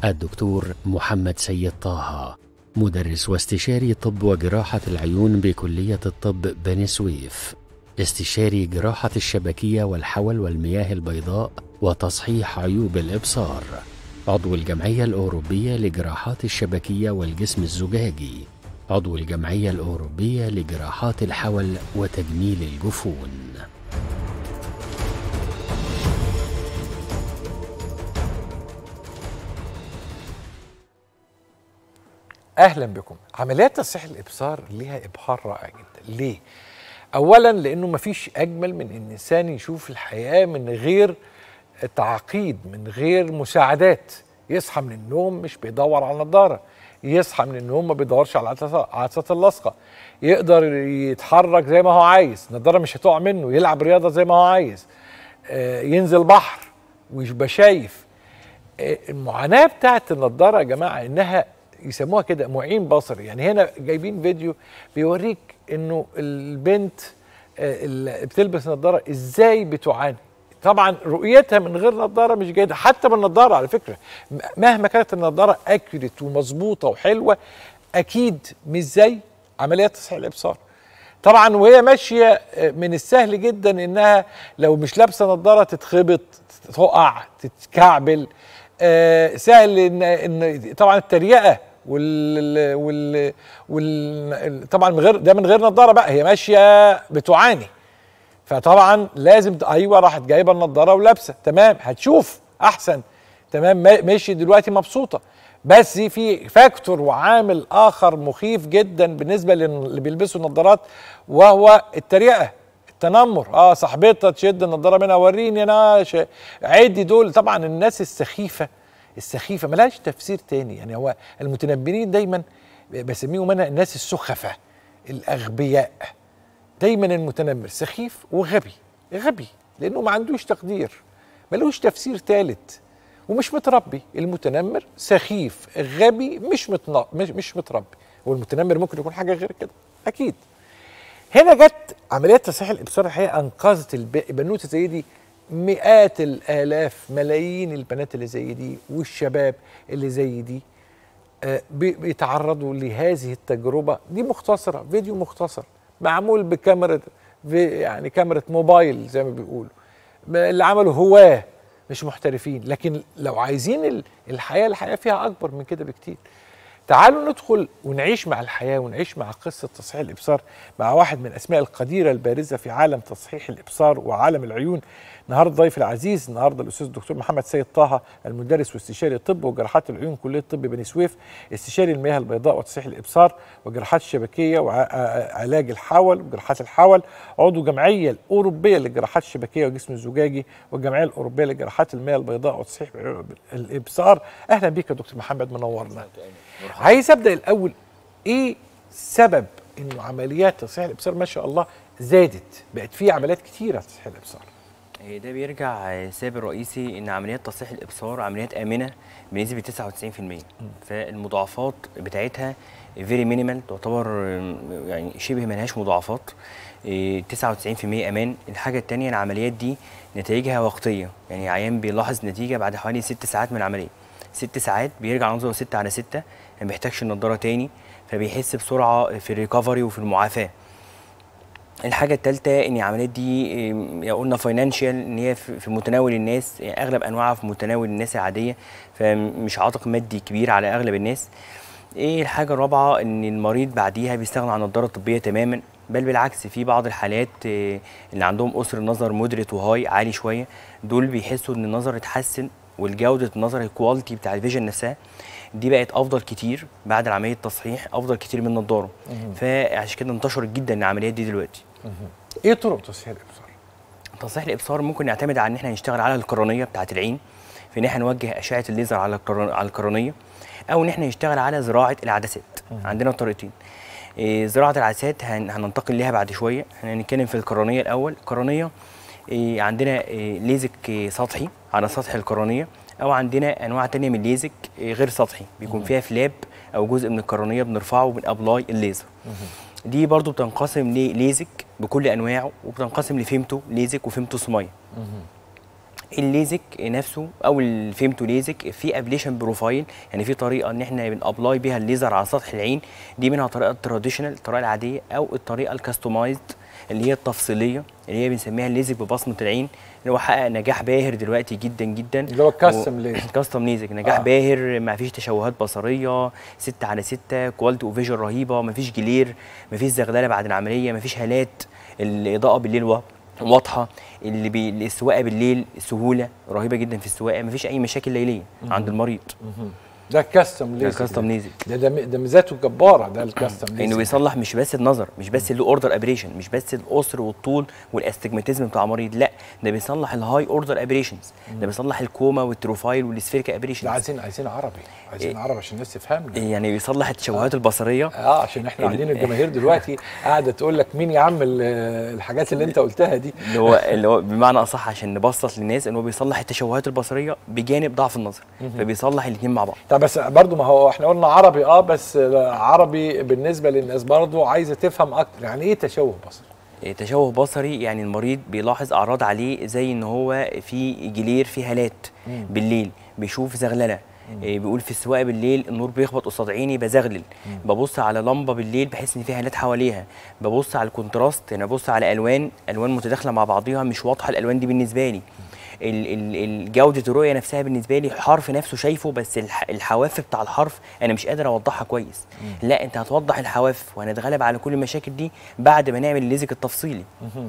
الدكتور محمد سيد طه مدرس واستشاري طب وجراحة العيون بكلية الطب بني سويف استشاري جراحة الشبكية والحول والمياه البيضاء وتصحيح عيوب الإبصار عضو الجمعية الأوروبية لجراحات الشبكية والجسم الزجاجي عضو الجمعية الأوروبية لجراحات الحول وتجميل الجفون اهلا بكم عمليات تصحيح الابصار ليها ابهار رائع جدا ليه اولا لانه مفيش اجمل من ان الانسان يشوف الحياه من غير تعقيد من غير مساعدات يصحى من النوم مش بيدور على نظاره يصحى من النوم ما بيدورش على العدسات اللاصقه يقدر يتحرك زي ما هو عايز النضاره مش هتقع منه يلعب رياضه زي ما هو عايز آه، ينزل بحر ويبقى شايف آه، المعاناه بتاعت النضاره يا جماعه انها يسموها كده معين بصري يعني هنا جايبين فيديو بيوريك انه البنت آه، اللي بتلبس نظاره ازاي بتعاني طبعا رؤيتها من غير نظاره مش جيده حتى بالنظاره على فكره م- مهما كانت النظاره اكيوريت ومظبوطه وحلوه اكيد مش زي عمليات تصحيح الابصار طبعا وهي ماشيه آه، من السهل جدا انها لو مش لابسه نظاره تتخبط تقع تتكعبل آه، سهل ان ان طبعا التريقه وال وال, وال طبعا من غير ده من غير نظاره بقى هي ماشيه بتعاني فطبعا لازم ت- ايوه راحت جايبه النضاره ولابسه تمام هتشوف احسن تمام ما- ماشي دلوقتي مبسوطه بس في فاكتور وعامل اخر مخيف جدا بالنسبه للي بيلبسوا النضارات وهو التريقه التنمر اه صاحبتها تشد النضاره منها وريني انا ش- عدي دول طبعا الناس السخيفه السخيفه ملهاش تفسير تاني يعني هو المتنبرين دايما بسميهم انا الناس السخفه الاغبياء دايما المتنمر سخيف وغبي غبي لانه ما عندوش تقدير ملوش تفسير ثالث ومش متربي المتنمر سخيف غبي مش متنا... مش مش متربي والمتنمر ممكن يكون حاجه غير كده اكيد هنا جت عمليات تصحيح الابصار الحقيقه انقذت الب- البنوته زي دي مئات الالاف ملايين البنات اللي زي دي والشباب اللي زي دي آه، بي- بيتعرضوا لهذه التجربه دي مختصره فيديو مختصر معمول بكاميرا في يعني كاميرا موبايل زي ما بيقولوا ب- اللي عملوا هواه مش محترفين لكن لو عايزين ال- الحياه الحياه فيها اكبر من كده بكتير تعالوا ندخل ونعيش مع الحياه ونعيش مع قصه تصحيح الابصار مع واحد من اسماء القديره البارزه في عالم تصحيح الابصار وعالم العيون النهارده ضيف العزيز النهارده الاستاذ الدكتور محمد سيد طه المدرس واستشاري الطب وجراحات العيون كليه طب بني سويف استشاري المياه البيضاء وتصحيح الابصار وجراحات الشبكيه وعلاج الحول وجراحات الحول عضو الجمعيه الاوروبيه للجراحات الشبكيه والجسم الزجاجي والجمعيه الاوروبيه لجراحات المياه البيضاء وتصحيح الابصار اهلا بك يا دكتور محمد منورنا عايز ابدا الاول ايه سبب انه عمليات تصحيح الابصار ما شاء الله زادت بقت في عمليات كتيره تصحيح الابصار إيه ده بيرجع السبب الرئيسي ان عمليات تصحيح الابصار عمليات امنه بنسبه 99% فالمضاعفات بتاعتها فيري مينيمال تعتبر آم، يعني شبه ملهاش مضاعفات إيه، 99% امان الحاجه الثانيه العمليات دي نتائجها وقتيه يعني عيان بيلاحظ نتيجه بعد حوالي ست ساعات من العمليه ست ساعات بيرجع نظره 6 على 6 ما بيحتاجش النضاره تاني فبيحس بسرعه في الريكفري وفي المعافاه الحاجه الثالثه ان العمليات دي إيه، يا قلنا فاينانشال ان هي في في متناول الناس يعني اغلب انواعها في متناول الناس العاديه فمش عاتق مادي كبير على اغلب الناس ايه الحاجه الرابعه ان المريض بعديها بيستغنى عن النضاره الطبيه تماما بل بالعكس في بعض الحالات إيه، اللي عندهم قصر النظر مودريت وهاي عالي شويه دول بيحسوا ان النظر اتحسن والجوده النظر الكواليتي بتاع الفيجن نفسها دي بقت افضل كتير بعد عمليه تصحيح افضل كتير من النضاره فعشان كده انتشرت جدا العمليات دي دلوقتي ايه طرق تصحيح الابصار تصحيح الابصار ممكن نعتمد على ان احنا نشتغل على القرنيه بتاعه العين في ان احنا نوجه اشعه الليزر على القرن- على القرنيه او ان احنا نشتغل على زراعه العدسات عندنا طريقتين إيه، زراعه العدسات هن- هننتقل ليها بعد شويه احنا هنتكلم في القرنيه الاول القرنيه إيه، عندنا إيه، ليزك إيه، سطحي على سطح القرنيه او عندنا انواع تانية من الليزك إيه، غير سطحي بيكون فيها فلاب او جزء من القرنيه بنرفعه وبنابلاي الليزر دي برضو بتنقسم لليزك بكل انواعه وبتنقسم لفيمتو ليزك وفيمتو سمايل الليزك نفسه او الفيمتو ليزك في ابليشن بروفايل يعني في طريقه ان احنا بنابلاي بيها الليزر على سطح العين دي منها الطريقه التراديشنال الطريقه العاديه او الطريقه الكاستمايزد اللي هي التفصيليه اللي هي بنسميها الليزك ببصمه العين اللي هو حقق نجاح باهر دلوقتي جدا جدا اللي هو الكاستم ليزك. كاستم ليزك نجاح آه. آه. باهر ما فيش تشوهات بصريه 6 على 6 كواليتي اوف فيجن رهيبه ما فيش جلير ما فيش زغلله بعد العمليه ما فيش هالات الاضاءه بالليل وا- واضحه اللي بي... السواقه بالليل سهوله رهيبه جدا في السواقه ما فيش اي مشاكل ليليه عند المريض ده الكاستم ده ليزك الكاستم ليزك ده ده, ده ميزاته الجباره ده الكاستم انه ليزك بيصلح مش بس النظر مش بس اللو اوردر ابريشن مش بس القصر والطول والاستجماتيزم بتاع المريض لا ده بيصلح الهاي اوردر ابريشنز ده بيصلح الكوما والتروفايل والسفيريك لا ابريشنز عايزين عايزين عربي عايزين عربي عشان الناس تفهمنا يعني بيصلح التشوهات البصريه اه عشان احنا قاعدين الجماهير دلوقتي قاعده تقول لك مين يا عم ال- الحاجات اللي انت قلتها دي اللي هو اللي هو بمعنى اصح عشان نبسط للناس ان هو بيصلح التشوهات البصريه بجانب ضعف النظر فبيصلح الاثنين مع بعض طب بس برضو ما هو احنا قلنا عربي اه بس عربي بالنسبه للناس برضو عايزه تفهم اكتر يعني ايه تشوه بصري إيه، تشوه بصري يعني المريض بيلاحظ اعراض عليه زي ان هو في جلير في هالات بالليل بيشوف زغلله إيه، بيقول في السواقه بالليل النور بيخبط قصاد عيني بزغلل ببص على لمبه بالليل بحس ان في هالات حواليها ببص على الكونتراست انا ببص على الوان الوان متداخله مع بعضيها مش واضحه الالوان دي بالنسبه لي ال- ال- ال- جوده الرؤيه نفسها بالنسبه لي حرف نفسه شايفه بس الح- الحواف بتاع الحرف انا مش قادر اوضحها كويس لا انت هتوضح الحواف وهنتغلب على كل المشاكل دي بعد ما نعمل الليزك التفصيلي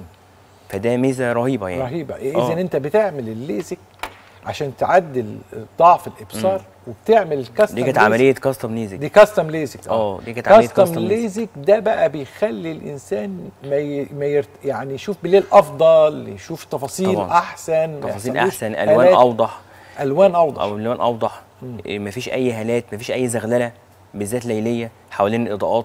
فده ميزه رهيبه يعني رهيبه آه. اذا انت بتعمل الليزك عشان تعدل ضعف الابصار وبتعمل الكاستم دي كانت ليزك. عمليه كاستم ليزك دي كاستم ليزك اه دي كانت عمليه كاستم كاستم ليزك ليزك ده بقى بيخلي الانسان ما, ي... ما يرت... يعني يشوف بالليل افضل يشوف تفاصيل طبعاً. احسن ما تفاصيل يحصلوش احسن الوان هالات. اوضح الوان اوضح او اللون اوضح إيه، مفيش اي هالات مفيش اي زغلله بالذات ليليه حوالين الاضاءات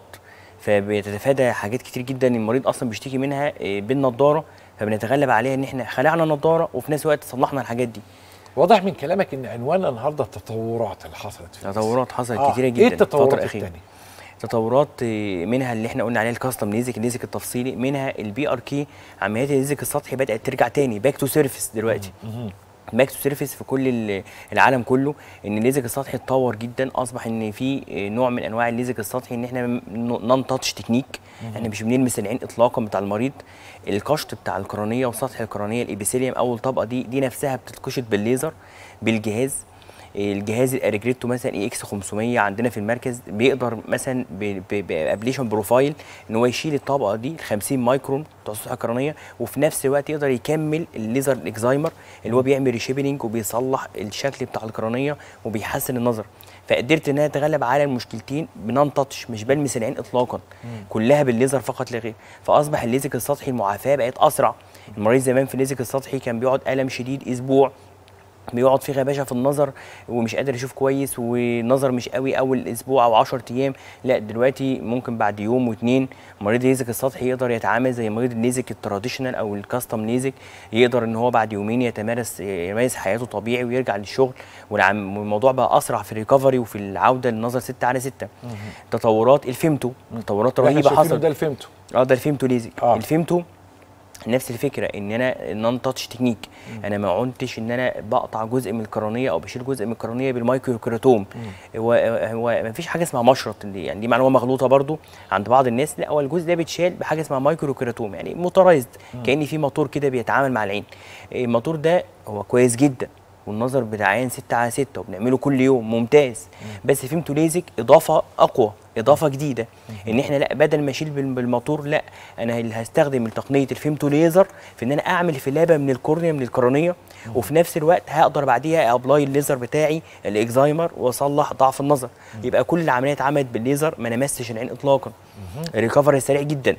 فبتتفادى حاجات كتير جدا المريض اصلا بيشتكي منها إيه، بالنضاره فبنتغلب عليها ان احنا خلعنا النضاره وفي نفس الوقت صلحنا الحاجات دي واضح من كلامك ان عنواننا النهارده التطورات اللي حصلت في الجسم. تطورات حصلت آه، كتيره جدا ايه الفترة التطورات الأخيرة. الثانيه تطورات آه، منها اللي احنا قلنا عليها الكاستم ليزك الليزك التفصيلي منها البي ار كي عمليات الليزك السطحي بدات ترجع تاني باك تو سيرفيس دلوقتي باك تو سيرفيس في كل ال- العالم كله ان الليزك السطحي اتطور جدا اصبح ان في آه، نوع من انواع الليزك السطحي ان احنا نون تاتش تكنيك احنا مش بنلمس العين اطلاقا بتاع المريض القشط بتاع القرنيه وسطح القرنيه الابيثيليوم اول طبقه دي دي نفسها بتتقشط بالليزر بالجهاز الجهاز الاريجريتو مثلا اي اكس 500 عندنا في المركز بيقدر مثلا بابليشن بروفايل ان هو يشيل الطبقه دي ال 50 مايكرون بتوع السطح القرنيه وفي نفس الوقت يقدر يكمل الليزر الاكزايمر اللي هو بيعمل ريشيبنينج وبيصلح الشكل بتاع القرنيه وبيحسن النظر فقدرت ان انا اتغلب على المشكلتين بنان تاتش مش بلمس العين اطلاقا كلها بالليزر فقط لا غير فاصبح الليزك السطحي المعافاه بقت اسرع المريض زمان في الليزك السطحي كان بيقعد الم شديد اسبوع بيقعد فيه غباشه في النظر ومش قادر يشوف كويس والنظر مش قوي اول اسبوع او 10 ايام لا دلوقتي ممكن بعد يوم واثنين مريض الليزك السطحي يقدر يتعامل زي مريض الليزك التراديشنال او الكاستم ليزك يقدر ان هو بعد يومين يتمارس يمارس حياته طبيعي ويرجع للشغل والعم- والموضوع بقى اسرع في الريكفري وفي العوده للنظر 6 على 6 تطورات الفيمتو تطورات اللي احنا رهيبه شايفينه حصلت ده اللي فهمته اه ده الفيمتو ليزك آه. آه. الفيمتو نفس الفكره ان انا نون تاتش تكنيك انا ما عنتش ان انا بقطع جزء من القرنيه او بشيل جزء من القرنيه بالمايكرو كيراتوم هو هو ما فيش حاجه اسمها مشرط دي يعني دي معلومه مغلوطه برضو عند بعض الناس لا هو الجزء ده بيتشال بحاجه اسمها مايكرو كيراتوم يعني موتورايزد كان في موتور كده بيتعامل مع العين الموتور ده هو كويس جدا والنظر بتاع عين 6 على 6 وبنعمله كل يوم ممتاز بس فهمتوا ليزك اضافه اقوى اضافه جديده ان احنا لا بدل ما اشيل بال- بالموتور لا انا اللي هستخدم تقنيه الفيمتو ليزر في ان انا اعمل فلابه من الكورنيا من القرنيه وفي نفس الوقت هقدر بعديها ابلاي الليزر بتاعي الاكزايمر واصلح ضعف النظر يبقى كل العمليه اتعملت بالليزر ما لمستش العين اطلاقا الريكفري سريع جدا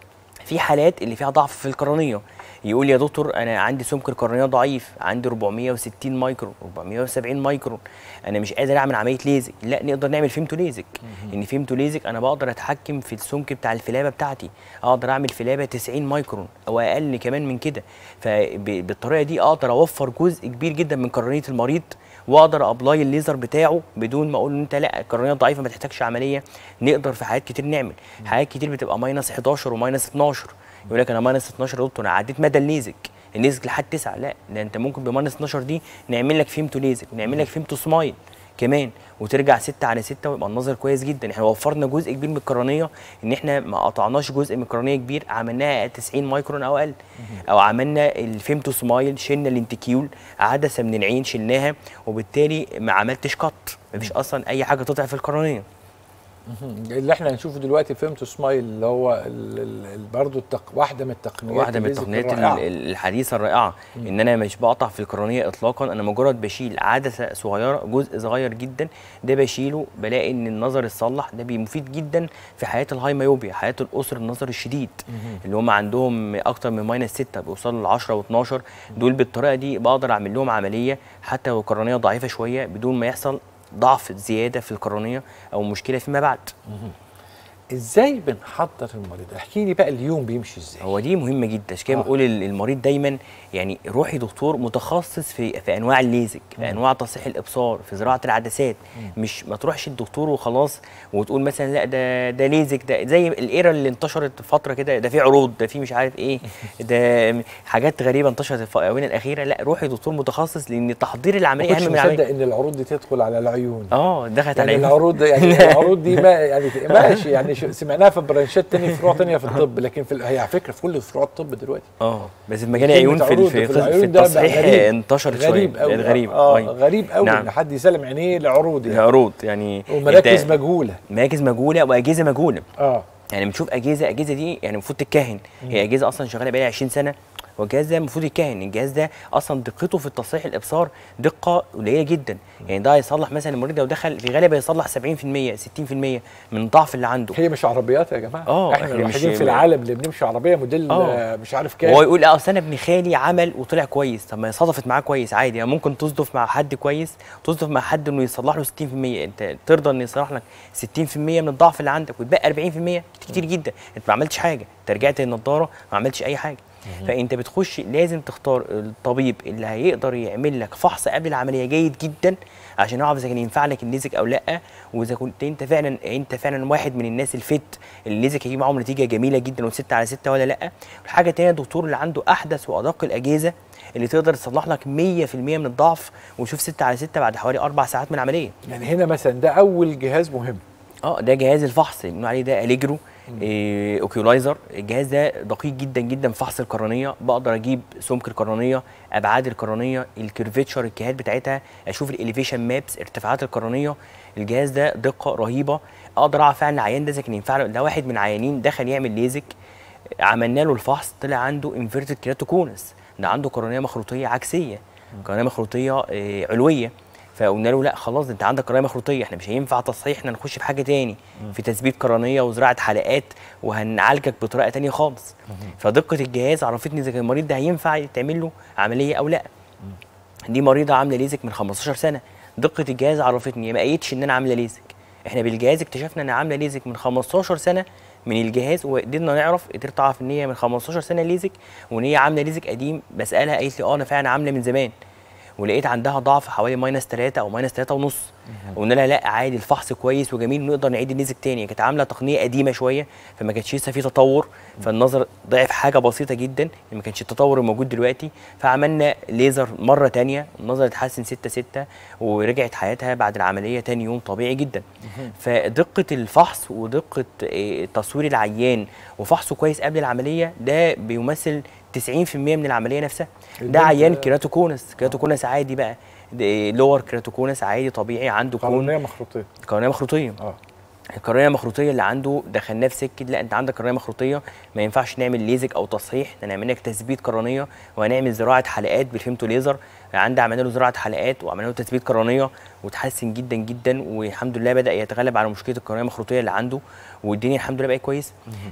في حالات اللي فيها ضعف في القرنيه يقول يا دكتور انا عندي سمك القرنيه ضعيف عندي 460 مايكرون 470 مايكرون انا مش قادر اعمل عمليه ليزك لا نقدر نعمل فيمتو ليزك ان فيمتو ليزك انا بقدر اتحكم في السمك بتاع الفلابه بتاعتي اقدر اعمل فلابه 90 مايكرون او اقل كمان من كده فبالطريقه دي اقدر اوفر جزء كبير جدا من قرنيه المريض واقدر ابلاي الليزر بتاعه بدون ما اقول له انت لا القرنيه ضعيفه ما تحتاجش عمليه نقدر في حاجات كتير نعمل حاجات كتير بتبقى ماينس 11 وماينس 12 يقول لك انا ماينس 12 يا دكتور انا عديت مدى الليزك الليزك لحد 9 لا ده انت ممكن بماينس 12 دي نعمل لك فيمتو ليزك ونعمل لك فيمتو سمايل كمان وترجع 6 على 6 ويبقى النظر كويس جدا احنا وفرنا جزء كبير من القرنيه ان احنا ما قطعناش جزء من القرنيه كبير عملناها 90 مايكرون او اقل او عملنا الفيمتو سمايل شلنا الانتكيول عدسه من العين شلناها وبالتالي ما عملتش قط مفيش اصلا اي حاجه تطلع في القرنيه اللي احنا هنشوفه دلوقتي فهمتوا سمايل اللي هو ال- ال- ال- برضه التق... واحده من التقنيات واحده من الليزك التقنيات الرائعة. ال- ال- الحديثه الرائعه ان انا مش بقطع في القرنيه اطلاقا انا مجرد بشيل عدسه صغيره جزء صغير جدا ده بشيله بلاقي ان النظر الصلح ده بي- مفيد جدا في حياه الهاي مايوبيا حياه الاسر النظر الشديد اللي هم عندهم اكتر من ماينس 6 بيوصلوا ل 10 و12 دول بالطريقه دي بقدر اعمل لهم عمليه حتى لو القرنيه ضعيفه شويه بدون ما يحصل ضعف زياده في القرنيه او مشكله فيما بعد ازاي بنحضر المريض احكي لي بقى اليوم بيمشي ازاي هو دي مهمه جدا عشان كده آه. بقول ال- المريض دايما يعني روحي دكتور متخصص في في انواع الليزك في انواع تصحيح الابصار في زراعه العدسات مش ما تروحش الدكتور وخلاص وتقول مثلا لا ده ده ليزك ده زي الايرا اللي انتشرت فتره كده ده في عروض ده في مش عارف ايه ده حاجات غريبه انتشرت في الاونه الاخيره لا روحي دكتور متخصص لان تحضير ما العمليه كنتش اهم من العمليه مصدق ان العروض دي تدخل على العيون اه دخلت على يعني عيني. العروض يعني العروض دي ما يعني ماشي يعني شو- سمعناها في برانشات تانية فروع تانية في الطب لكن في ال- هي على فكره في كل فروع الطب دلوقتي اه بس في مجال كلمة العيون في عروض في, في في, العيون ده بقى التصحيح غريب. انتشرت شويه غريب قوي بقت غريب اه أيوة. غريب قوي نعم. ان حد يسلم عينيه لعروض يعني عروض يعني ومراكز أنت- مجهوله مراكز مجهوله واجهزه مجهوله اه يعني بنشوف اجهزه اجهزه دي يعني المفروض تتكهن هي اجهزه اصلا شغاله بقالها 20 سنه والجهاز ده المفروض يتكهن الجهاز ده اصلا دقته في التصحيح الابصار دقه قليله جدا يعني ده هيصلح مثلا المريض لو دخل في غالب هيصلح 70% 60% من الضعف اللي عنده هي مش عربيات يا جماعه آه، احنا إحنا الوحيدين مش- في العالم اللي بنمشي عربيه موديل آه. آه، مش عارف كام وهو يقول لا اصل انا ابن خالي عمل وطلع كويس طب ما هي صدفت معاه كويس عادي يعني ممكن تصدف مع حد كويس تصدف مع حد انه يصلح له 60% انت ترضى انه يصلح لك 60% من الضعف اللي عندك وتبقى 40% كتير جدا انت ما عملتش حاجه انت رجعت النضاره ما عملتش اي حاجه فانت بتخش لازم تختار الطبيب اللي هيقدر يعمل لك فحص قبل العمليه جيد جدا عشان يعرف اذا كان ينفع لك الليزك او لا واذا كنت انت فعلا انت فعلا واحد من الناس الفت اللي الليزك هيجيب معاهم نتيجه جميله جدا و6 على 6 ولا لا الحاجه الثانيه الدكتور اللي عنده احدث وادق الاجهزه اللي تقدر تصلح لك 100% من الضعف وشوف 6 على 6 بعد حوالي اربع ساعات من العمليه يعني هنا مثلا ده اول جهاز مهم اه ده جهاز الفحص اللي بنقول عليه ده اليجرو إيه اوكيولايزر الجهاز ده دقيق جدا جدا في فحص القرنيه بقدر اجيب سمك القرنيه ابعاد القرنيه الكيرفيتشر الجهات بتاعتها اشوف الاليفيشن مابس ارتفاعات القرنيه الجهاز ده دقه رهيبه اقدر اعرف فعلا العيان ده اذا كان ينفع له ده واحد من العيانين دخل يعمل ليزك عملنا له الفحص طلع عنده انفيرتد كيراتوكونس ده عنده قرنيه مخروطيه عكسيه قرنيه مخروطيه آه، علويه فقلنا له لا خلاص انت عندك قرنيه مخروطيه احنا مش هينفع تصحيح احنا نخش في حاجه تاني في تثبيت قرنيه وزراعه حلقات وهنعالجك بطريقه تانية خالص فدقه الجهاز عرفتني اذا كان المريض ده هينفع يتعمل له عمليه او لا دي مريضه عامله ليزك من 15 سنه دقه الجهاز عرفتني ما قايتش ان انا عامله ليزك احنا بالجهاز اكتشفنا ان عامله ليزك من 15 سنه من الجهاز وقدرنا نعرف قدرت اعرف ان هي من 15 سنه ليزك وان هي عامله ليزك قديم بسالها قالت لي اه انا فعلا عامله من زمان ولقيت عندها ضعف حوالي ماينس 3 او ماينس 3 ونص قلنا لها لا عادي الفحص كويس وجميل ونقدر نعيد الليزك تاني كانت عامله تقنيه قديمه شويه فما كانش لسه في تطور فالنظر ضعف حاجه بسيطه جدا ما كانش التطور الموجود دلوقتي فعملنا ليزر مره تانية النظر اتحسن 6 6 ورجعت حياتها بعد العمليه تاني يوم طبيعي جدا فدقه الفحص ودقه آه، تصوير العيان وفحصه كويس قبل العمليه ده بيمثل 90% من العمليه نفسها ده البنت- عيان كيراتوكونس كيراتوكونس عادي بقى ده لور كيراتوكونس عادي طبيعي عنده كون قرنيه مخروطيه قرنيه مخروطيه اه القرنيه المخروطيه اللي عنده دخلناه في سكه لا انت عندك قرنيه مخروطيه ما ينفعش نعمل ليزك او تصحيح احنا هنعمل لك تثبيت قرنيه وهنعمل زراعه حلقات بالفيمتو ليزر عندي عملنا له زراعه حلقات وعملنا له تثبيت قرنيه وتحسن جدا جدا والحمد لله بدا يتغلب على مشكله القرنيه المخروطيه اللي عنده والدنيا الحمد لله بقت كويسه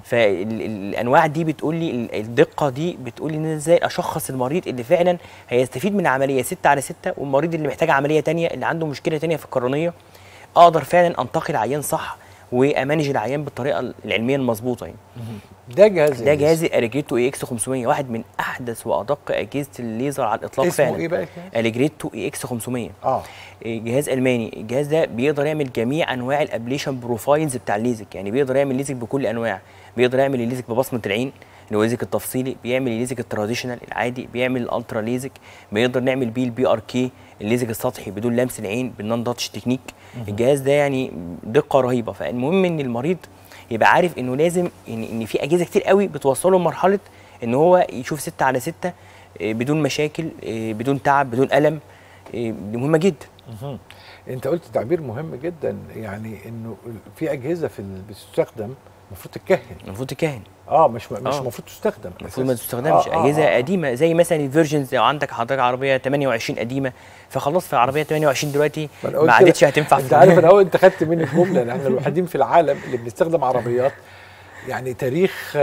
فالانواع دي بتقول لي ال- الدقه دي بتقول لي ان أنا ازاي اشخص المريض اللي فعلا هيستفيد من العمليه 6 على 6 والمريض اللي محتاج عمليه تانية اللي عنده مشكله تانية في القرنيه اقدر فعلا انتقي العيان صح وامانج العيان بالطريقه العلميه المظبوطه يعني ده جهاز ده إيه؟ جهاز اليجريتو اي اكس 500 واحد من احدث وادق اجهزه الليزر على الاطلاق اسمه فعلا ايه بقى الجهاز؟ اليجريتو اي اكس 500 اه إيه، جهاز الماني الجهاز ده بيقدر يعمل جميع انواع الابليشن بروفايلز بتاع الليزك يعني بيقدر يعمل ليزك بكل انواع بيقدر يعمل الليزك ببصمه العين اللي هو الليزك التفصيلي بيعمل الليزك التراديشنال العادي بيعمل الالترا ليزك بنقدر نعمل بيه البي ار كي الليزك السطحي بدون لمس العين بالنون تاتش تكنيك الجهاز ده يعني دقه رهيبه فالمهم ان المريض يبقى عارف انه لازم ان ان في اجهزه كتير قوي بتوصله لمرحله ان هو يشوف 6 على 6 بدون مشاكل آه، بدون تعب بدون الم آه، دي مهمه جدا مهم. انت قلت تعبير مهم جدا يعني انه في اجهزه في ال- بتستخدم المفروض تتكهن المفروض تكهن اه مش مش آه. المفروض تستخدم المفروض ما أساساً. تستخدمش آه، آه، اجهزه آه. قديمه زي مثلا الفيرجنز لو عندك حضرتك عربيه 28 قديمه فخلاص في عربيه 28 دلوقتي ما أنا قلت ما كده. عادتش هتنفع انت في- عارف انا هو انت خدت مني الجمله ان احنا الوحيدين في العالم اللي بنستخدم عربيات يعني تاريخ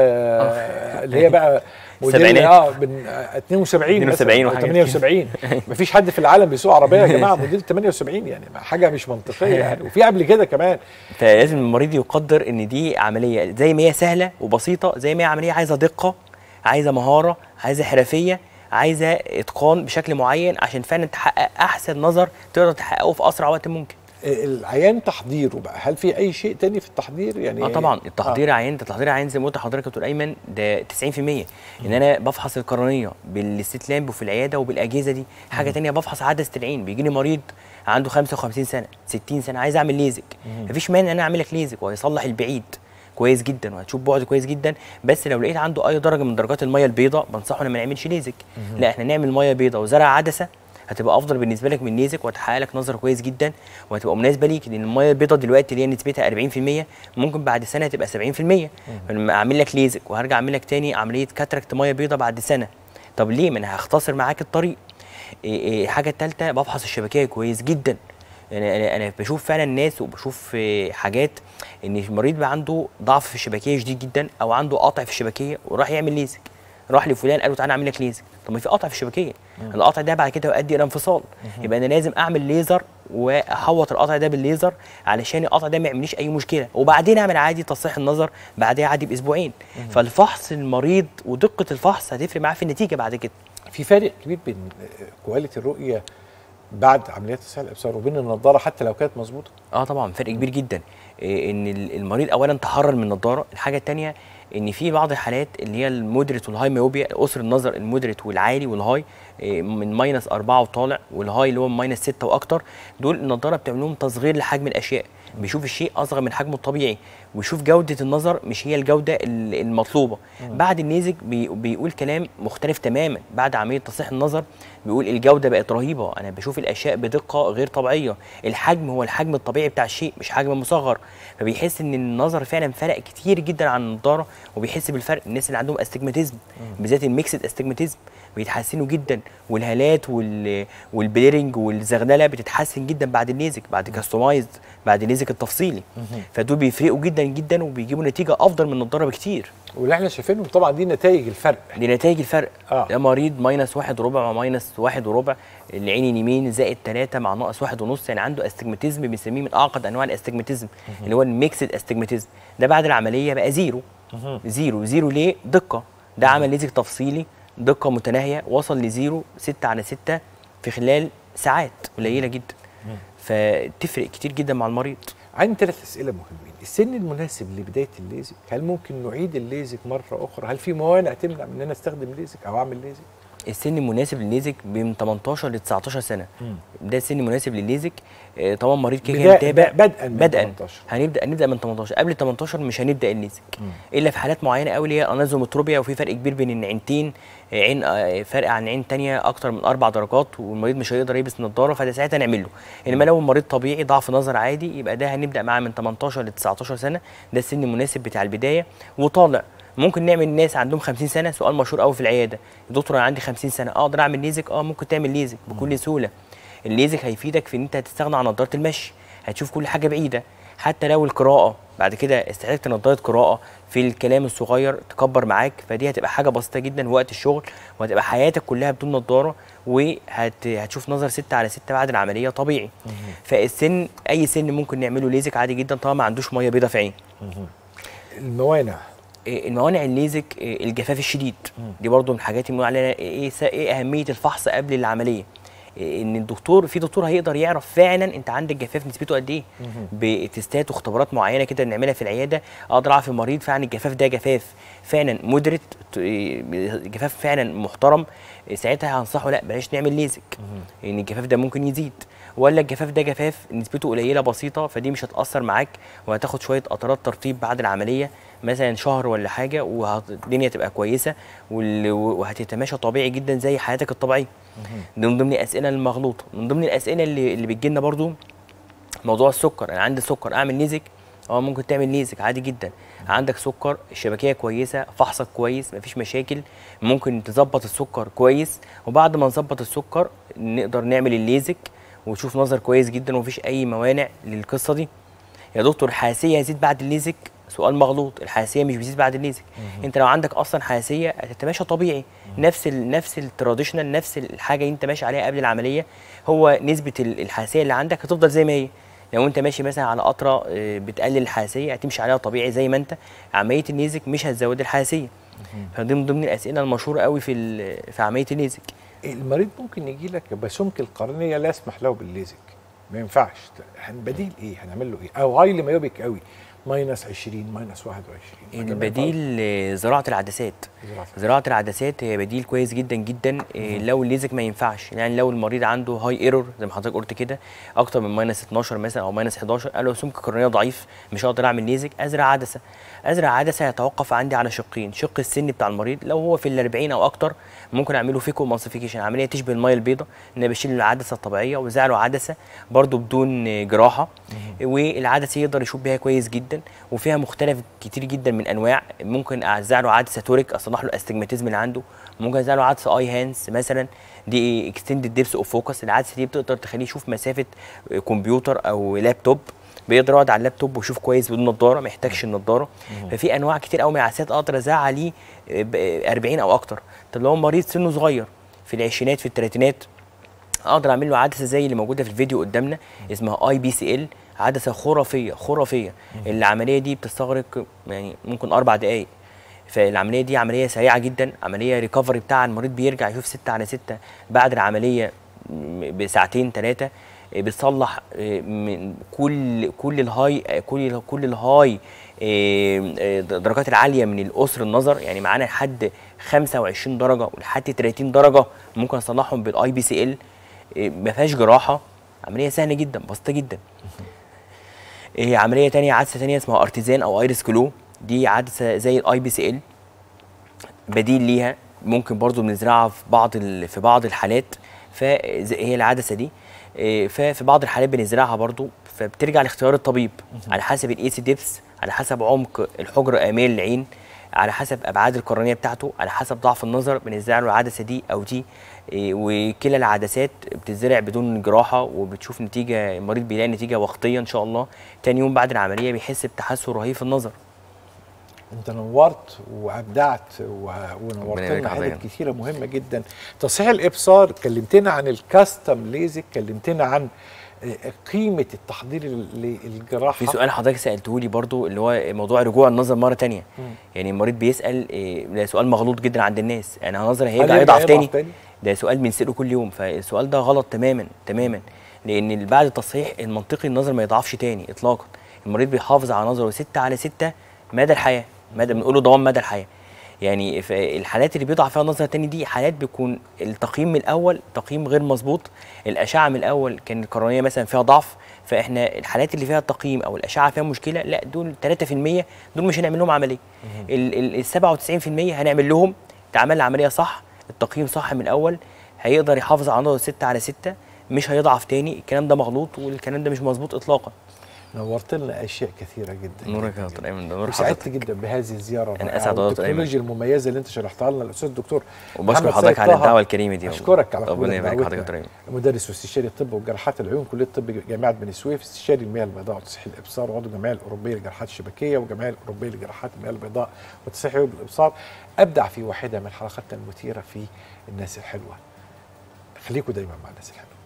آه اللي هي بقى موديل السبعينات. اه من آه، 72 72 مثلا أو وحاجات كده. 78 مفيش حد في العالم بيسوق عربيه يا جماعه موديل 78 يعني حاجه مش منطقيه يعني وفي قبل كده كمان فلازم المريض يقدر ان دي عمليه زي ما هي سهله وبسيطه زي ما هي عمليه عايزه دقه عايزه مهاره عايزه حرفيه عايزه اتقان بشكل معين عشان فعلا تحقق احسن نظر تقدر تحققه في اسرع وقت ممكن العيان تحضيره بقى هل في اي شيء تاني في التحضير يعني اه طبعا التحضير عيان ده تحضير عيان زي ما قلت لحضرتك يا دكتور ايمن ده 90% ان انا بفحص القرنيه بالاستيت لامب وفي العياده وبالاجهزه دي حاجه تانية بفحص عدسه العين بيجي لي مريض عنده 55 سنه 60 سنه عايز اعمل ليزك مفيش مانع ان انا اعمل لك ليزك وهيصلح البعيد كويس جدا وهتشوف بعد كويس جدا بس لو لقيت عنده اي درجه من درجات الميه البيضاء بنصحه ان ما نعملش ليزك لا احنا نعمل ميه بيضاء وزرع عدسه هتبقى افضل بالنسبه لك من ليزك وهتحقق لك نظر كويس جدا وهتبقى مناسبه ليك لان الميه البيضاء دلوقتي اللي هي نسبتها 40% ممكن بعد سنه تبقى 70% فلما اعمل لك ليزك وهرجع اعمل لك تاني عمليه كاتراكت ميه بيضاء بعد سنه طب ليه ما انا هختصر معاك الطريق إيه إيه الحاجه الثالثه بفحص الشبكيه كويس جدا يعني انا انا بشوف فعلا ناس وبشوف آه، حاجات ان المريض بقى عنده ضعف في الشبكيه شديد جدا او عنده قطع في الشبكيه وراح يعمل ليزك راح لفلان قال له تعالى اعمل لك ليزك طب ما في قطع في الشبكيه القطع ده بعد كده يؤدي الى انفصال يبقى انا لازم اعمل ليزر واحوط القطع ده بالليزر علشان القطع ده ما يعمليش اي مشكله وبعدين اعمل عادي تصحيح النظر بعدها عادي باسبوعين فالفحص المريض ودقه الفحص هتفرق معاه في النتيجه بعد كده في فرق كبير بين كواليتي الرؤيه بعد عمليات تصحيح الابصار وبين النضاره حتى لو كانت مظبوطه اه طبعا فرق كبير جدا إيه ان ال- المريض اولا تحرر من النضاره الحاجه الثانيه ان في بعض الحالات اللي هي المودريت والهاي ميوبيا قصر النظر المودريت والعالي والهاي إيه من ماينس أربعة وطالع والهاي اللي هو ماينس ستة واكتر دول النضاره بتعمل لهم تصغير لحجم الاشياء بيشوف الشيء اصغر من حجمه الطبيعي ويشوف جوده النظر مش هي الجوده ال- المطلوبه بعد النيزك بي بيقول كلام مختلف تماما بعد عمليه تصحيح النظر بيقول الجوده بقت رهيبه انا بشوف الاشياء بدقه غير طبيعيه الحجم هو الحجم الطبيعي بتاع الشيء مش حجم مصغر فبيحس ان النظر فعلا فرق كتير جدا عن النضاره وبيحس بالفرق الناس اللي عندهم استجماتيزم بالذات الميكسد استجماتيزم بيتحسنوا جدا والهالات وال والبليرنج والزغلله بتتحسن جدا بعد الليزك بعد كاستمايزد بعد الليزك التفصيلي فدول بيفرقوا جدا جدا وبيجيبوا نتيجه افضل من النضاره بكتير واللي احنا شايفينهم طبعا دي نتائج الفرق دي نتائج الفرق آه. ده مريض ماينس واحد وربع مع ماينس واحد وربع العين اليمين زائد ثلاثة مع ناقص واحد ونص يعني عنده استجماتيزم بنسميه من اعقد انواع الاستجماتيزم اللي هو الميكسد استجماتيزم ده بعد العمليه بقى زيرو زيرو زيرو ليه دقه ده عمل ليزك تفصيلي دقه متناهيه وصل لزيرو 6 على 6 في خلال ساعات قليله جدا فتفرق كتير جدا مع المريض عندي ثلاث اسئله مهمين السن المناسب لبدايه الليزك هل ممكن نعيد الليزك مره اخرى هل في موانع تمنع من ان انا استخدم ليزك او اعمل ليزك السن المناسب للليزك من 18 ل 19 سنه ده السن المناسب للليزك آه، طبعا مريض كده كده بداية- متابع بدءاً من بدءا 18. هنبدا نبدا من 18 قبل 18 مش هنبدا الليزك الا في حالات معينه قوي اللي هي انازومتروبيا وفي فرق كبير بين العينتين آه، عين آه، فرق عن عين تانية اكتر من اربع درجات والمريض مش هيقدر يلبس نظاره فده ساعتها نعمل له انما لو المريض طبيعي ضعف نظر عادي يبقى ده هنبدا معاه من 18 ل 19 سنه ده السن المناسب بتاع البدايه وطالع ممكن نعمل ناس عندهم 50 سنه سؤال مشهور قوي في العياده يا دكتور انا عندي 50 سنه اقدر اعمل ليزك اه ممكن تعمل ليزك بكل سهوله الليزك هيفيدك في ان انت هتستغنى عن نظاره المشي هتشوف كل حاجه بعيده حتى لو القراءه بعد كده استحتاجت نظاره قراءه في الكلام الصغير تكبر معاك فدي هتبقى حاجه بسيطه جدا وقت الشغل وهتبقى حياتك كلها بدون نظاره وهتشوف نظر 6 على 6 بعد العمليه طبيعي فالسن اي سن ممكن نعمله ليزك عادي جدا طالما ما عندوش ميه بيضاء في عين الموانع إيه الموانع الليزك إيه الجفاف الشديد دي برضو من الحاجات اللي بنقول عليها ايه س- ايه اهميه الفحص قبل العمليه إيه، ان الدكتور في دكتور هيقدر يعرف فعلا انت عندك جفاف نسبته قد ايه بتستات واختبارات معينه كده نعملها في العياده اقدر اعرف المريض فعلا الجفاف ده جفاف فعلا مدرت جفاف فعلا محترم ساعتها هنصحه لا بلاش نعمل ليزك لان الجفاف ده ممكن يزيد ولا الجفاف ده جفاف نسبته قليله بسيطه فدي مش هتاثر معاك وهتاخد شويه قطرات ترطيب بعد العمليه مثلا شهر ولا حاجه والدنيا تبقى كويسه وال- وهتتماشى طبيعي جدا زي حياتك الطبيعيه دي من ضمن الاسئله المغلوطه من ضمن الاسئله اللي اللي بتجي لنا برضو موضوع السكر انا عندي سكر اعمل ليزك اه ممكن تعمل ليزك عادي جدا عندك سكر الشبكيه كويسه فحصك كويس مفيش مشاكل ممكن تظبط السكر كويس وبعد ما نظبط السكر نقدر نعمل الليزك وتشوف نظر كويس جدا ومفيش اي موانع للقصه دي يا دكتور الحساسيه هيزيد بعد الليزك سؤال مغلوط الحساسيه مش بتزيد بعد الليزك انت لو عندك اصلا حساسيه هتتماشى طبيعي نفس ال نفس التراديشنال نفس الحاجه اللي انت ماشي عليها قبل العمليه هو نسبه ال- الحساسيه اللي عندك هتفضل زي ما هي لو انت ماشي مثلا على قطره آه، بتقلل الحساسيه هتمشي عليها طبيعي زي ما انت عمليه الليزك مش هتزود الحساسيه فدي من ضمن الاسئله المشهوره قوي في ال- في عمليه الليزك المريض ممكن يجي لك بسمك القرنيه لا يسمح له بالليزك ما ينفعش هنبديل ايه هنعمل له ايه او هايلي مايوبيك قوي ماينس 20 ماينس 21 البديل آه، زراعه العدسات زراعة. زراعه العدسات هي بديل كويس جدا جدا آه، لو الليزك ما ينفعش يعني لو المريض عنده هاي ايرور زي ما حضرتك قلت كده اكتر من ماينس 12 مثلا او ماينس 11 قال له سمك قرنيه ضعيف مش هقدر اعمل ليزك ازرع عدسه ازرع عدسه يتوقف عندي على شقين شق السن بتاع المريض لو هو في ال 40 او اكتر ممكن اعمله فيكو مالسيفيكيشن عمليه تشبه الميه البيضاء ان أنا بشيل العدسه الطبيعيه وزع له عدسه برده بدون آه، جراحه والعدسه يقدر يشوف بيها كويس جدا وفيها مختلف كتير جدا من انواع ممكن اوزع له عدسه توريك اصلح له الاستجماتيزم اللي عنده ممكن اوزع له عدسه اي هانس مثلا دي اكستندد ديبس اوف فوكس العدسه دي بتقدر تخليه يشوف مسافه كمبيوتر او لابتوب بيقدر يقعد على اللابتوب ويشوف كويس بدون نظاره ما يحتاجش النضاره ففي انواع كتير قوي من العدسات اقدر ازعها عليه ب 40 او اكتر طب لو هو مريض سنه صغير في العشرينات في الثلاثينات اقدر اعمل له عدسه زي اللي موجوده في الفيديو قدامنا اسمها اي بي سي ال عدسه خرافيه خرافيه العمليه دي بتستغرق يعني ممكن اربع دقائق فالعمليه دي عمليه سريعه جدا عمليه ريكفري بتاع المريض بيرجع يشوف 6 على 6 بعد العمليه م- بساعتين ثلاثه بتصلح آه، من كل كل الهاي آه، كل كل الهاي آه، آه، درجات العاليه من الاسر النظر يعني معانا لحد 25 درجه ولحد 30 درجه ممكن اصلحهم بالاي بي سي ال ما فيهاش جراحه عمليه سهله جدا بسيطه جدا إيه عمليه تانية عدسه تانية اسمها ارتيزان او ايرس كلو دي عدسه زي الاي بي سي ال بديل ليها ممكن برضو بنزرعها في بعض ال- في بعض الحالات فهي العدسه دي إيه، ففي بعض الحالات بنزرعها برضو فبترجع لاختيار الطبيب على حسب الايسي ديبس على حسب عمق الحجره امال العين على حسب ابعاد القرنيه بتاعته على حسب ضعف النظر بنزرع له العدسه دي او دي إيه، وكلا العدسات بتزرع بدون جراحه وبتشوف نتيجه المريض بيلاقي نتيجه وقتيه ان شاء الله تاني يوم بعد العمليه بيحس بتحسن رهيب في النظر انت نورت وابدعت و- ونورت ربنا يبارك لنا حاجات حضرتك. كتيره مهمه جدا تصحيح الابصار كلمتنا عن الكاستم ليزك كلمتنا عن آه، قيمه التحضير للجراحه في سؤال حضرتك سالته لي برضو اللي هو موضوع رجوع النظر مره تانية مم. يعني المريض بيسال إيه، ده سؤال مغلوط جدا عند الناس انا نظري هل هيرجع يرجع يضعف تاني تاني؟ ده سؤال بنساله كل يوم فالسؤال ده غلط تماما تماما لان بعد التصحيح المنطقي النظر ما يضعفش تاني اطلاقا المريض بيحافظ على نظره 6 على 6 مدى الحياه مدى بنقوله دوام مدى الحياه يعني ف- الحالات اللي بيضعف فيها النظر تاني دي حالات بيكون التقييم من الاول تقييم غير مظبوط الاشعه من الاول كان القرنيه مثلا فيها ضعف فاحنا الحالات اللي فيها التقييم او الاشعه فيها مشكله لا دول 3% دول مش هنعمل لهم عمليه ال ال- ال 97% هنعمل لهم تعمل العمليه صح التقييم صح من الاول هيقدر يحافظ على نظره 6 على 6 مش هيضعف تاني الكلام ده مغلوط والكلام ده مش مظبوط اطلاقا نورت لنا اشياء كثيره جدا نورك جداً يا جداً. دكتور ايمن ده نور وسعدت حضرتك جدا بهذه الزياره أنا الرائعة أسعد والله دكتور أيمن. والتكنولوجيا المميزه اللي انت شرحتها لنا الاستاذ الدكتور وبشكر محمد حضرتك سيد على طه. الدعوه الكريمه دي والله. اشكرك على ربنا كل يبارك دعوتنا. حضرتك يا دكتور ايمن مدرس واستشاري الطب وجراحات العيون كليه الطب جامعه بني سويف استشاري المياه البيضاء وتصحيح الابصار وعضو الجمعيه الاوروبيه للجراحات الشبكيه والجمعيه الاوروبيه لجراحات المياه البيضاء وتصحيح عيوب الابصار ابدع في واحده من حلقاتنا المثيره في الناس الحلوه خليكم دايما مع الناس الحلوه